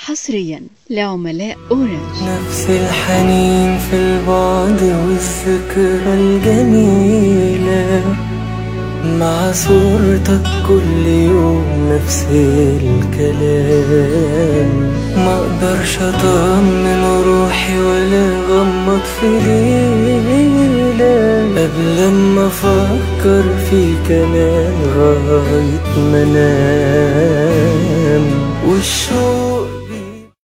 حصريا لعملاء أورنج نفس الحنين في البعد والذكرى الجميلة مع صورتك كل يوم نفس الكلام ما اقدرش اطمن روحي ولا غمض في ليلة قبل ما افكر فيك انا لغاية ما انام والشوق